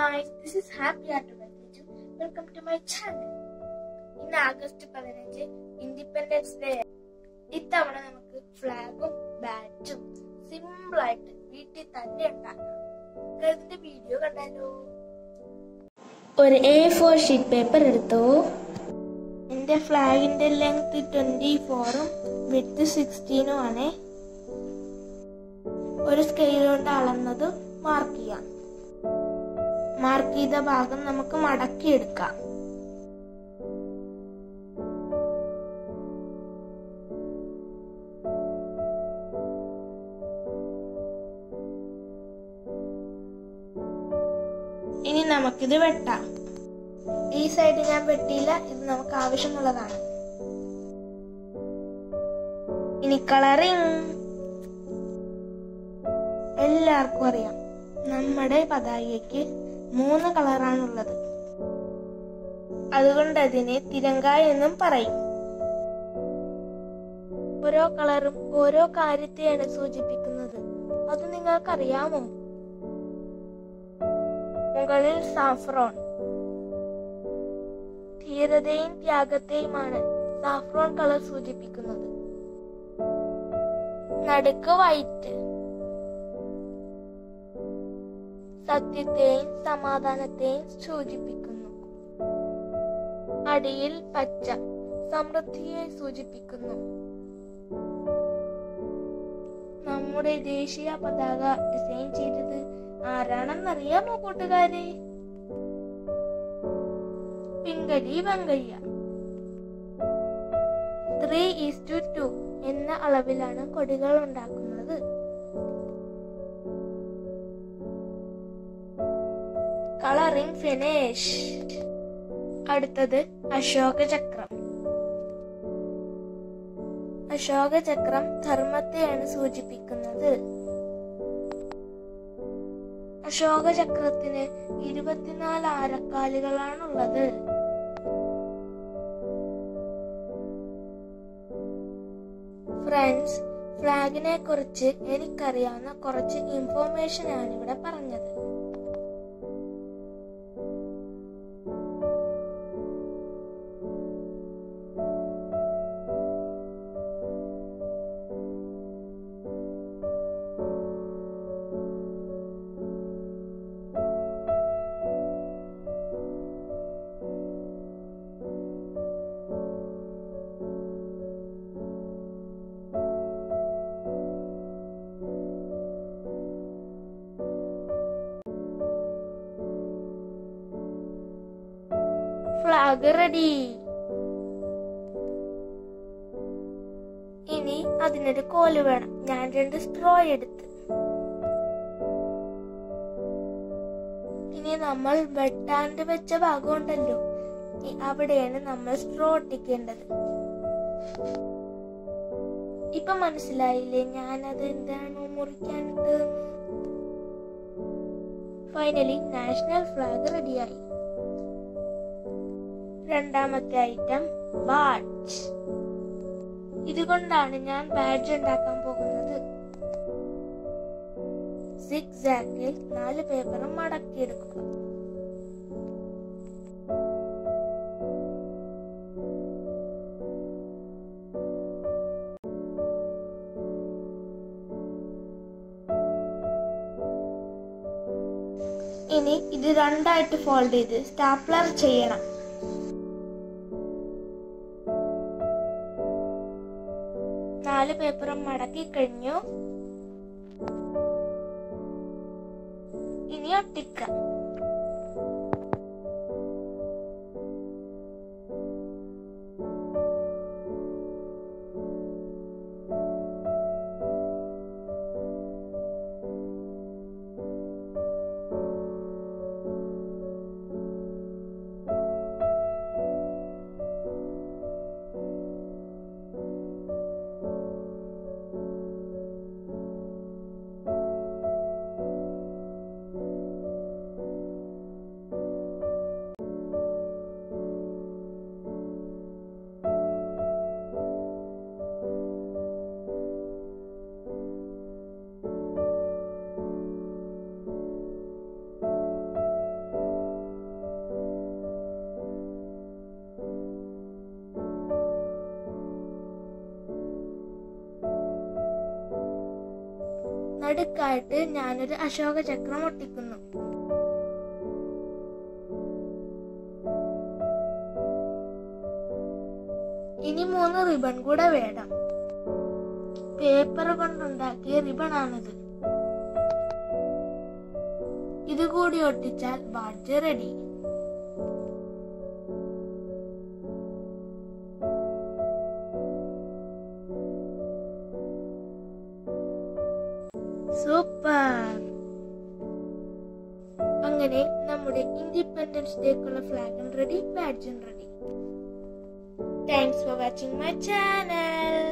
guys this is happy art welcome to my channel ഇന്ന് August പതിനഞ്ച് independence day ഇത്തവണ നമുക്ക് ഫ്ലാഗും ബാറ്റും സിമ്പിൾ ആയിട്ട് വീട്ടിൽ തന്നെ ഉണ്ടാക്കാം നമുക്ക് ഇതിന്റെ വീഡിയോ കണ്ടാലോ ഒരു എ ഫോർ ഷീറ്റ് പേപ്പർ എടുത്തോ എന്റെ ഫ്ലാഗിന്റെ ലെങ്ത് ട്വന്റി ഫോറും വിഡ്ത്ത് സിക്സ്റ്റീനും ആണ് ഒരു സ്കെയിൽ കൊണ്ട് അളന്നത് മാർക്ക് ചെയ്യാം മാർക്ക് ചെയ്ത ഭാഗം നമുക്ക് മടക്കിയെടുക്കാം ഇനി നമുക്കിത് വെട്ടാം ഈ സൈഡ് ഞാൻ വെട്ടിയില്ല ഇത് നമുക്ക് ആവശ്യമുള്ളതാണ് ഇനി കളറിങ് എല്ലാവർക്കും അറിയാം നമ്മുടെ പതാകയ്ക്ക് മൂന്ന് കളറാണുള്ളത് അതുകൊണ്ട് അതിനെ തിരങ്ക എന്നും പറയും ഓരോ കളറും ഓരോ കാര്യത്തെയാണ് സൂചിപ്പിക്കുന്നത് അത് നിങ്ങൾക്കറിയാമോ മുകളിൽ സാഫ്രോൺ ധീരതയും ത്യാഗത്തെയുമാണ് സാഫ്രോൺ കളർ സൂചിപ്പിക്കുന്നത് നടുക്ക് വൈറ്റ് സത്യത്തെയും സമാധാനത്തെയും സൂചിപ്പിക്കുന്നു അടിയിൽ പച്ച സമൃദ്ധിയെ സൂചിപ്പിക്കുന്നു നമ്മുടെ ദേശീയ പതാക ഡിസൈൻ ചെയ്തത് ആരാണെന്നറിയാമോ കൂട്ടുകാരെ Pingali Venkayya three is to two എന്ന അളവിലാണ് കൊടികൾ ഉണ്ടാക്കുന്നത് കളറിംഗ് ഫിനിഷ് അടുത്തത് അശോക ചക്രം അശോക ചക്രം ധർമ്മത്തെയാണ് സൂചിപ്പിക്കുന്നത് അശോക ചക്രത്തിന് ഇരുപത്തിനാല് ആരക്കാലുകളാണുള്ളത് ഫ്രണ്ട്സ് ഫ്ലാഗിനെ കുറിച്ച് എനിക്കറിയാവുന്ന കുറച്ച് ഇൻഫോർമേഷൻ ആണ് ഇവിടെ പറഞ്ഞത് ഫ്ലാഗ് റെഡി ഇനി അതിനൊരു കോല് വേണം ഞാൻ രണ്ട് സ്ട്രോ എടുത്ത് ഇനി നമ്മൾ വെട്ടാണ്ട് വെച്ച ഭാഗം ഉണ്ടല്ലോ ഈ അവിടെയാണ് നമ്മൾ സ്ട്രോ ഒട്ടിക്കേണ്ടത് ഇപ്പൊ മനസ്സിലായില്ലേ ഞാനത് എന്താണോ മുറിക്കാനിട്ട് ഫൈനലി നാഷണൽ ഫ്ലാഗ് റെഡിയായി രണ്ടാമത്തെ ഐറ്റം ബാഡ്ജ് ഇതുകൊണ്ടാണ് ഞാൻ ബാഡ്ജ് ഉണ്ടാക്കാൻ പോകുന്നത് സിക്സാക്കിൽ നാല് പേപ്പറും മടക്കിയെടുക്കുക ഇനി ഇത് രണ്ടായിട്ട് ഫോൾഡ് ചെയ്ത് സ്റ്റാപ്ലർ ചെയ്യണം നാല് പേപ്പറും മടക്കി കഴിഞ്ഞു ഇനി ഒട്ടിക്കാം നടുക്കായിട്ട് ഞാനൊരു അശോക ചക്രം ഒട്ടിക്കുന്നു ഇനി മൂന്ന് റിബൺ കൂടെ വേണം പേപ്പർ കൊണ്ടുണ്ടാക്കിയ റിബൺ ആണിത് ഇത് കൂടി ഒട്ടിച്ചാൽ ബാഡ്ജ് റെഡി സൂപ്പർ അങ്ങനെ നമ്മുടെ ഇൻഡിപെൻഡൻസ് ഡേക്കുള്ള ഫ്ലാഗും റെഡി ബാഡ്ജും ready thanks for watching my channel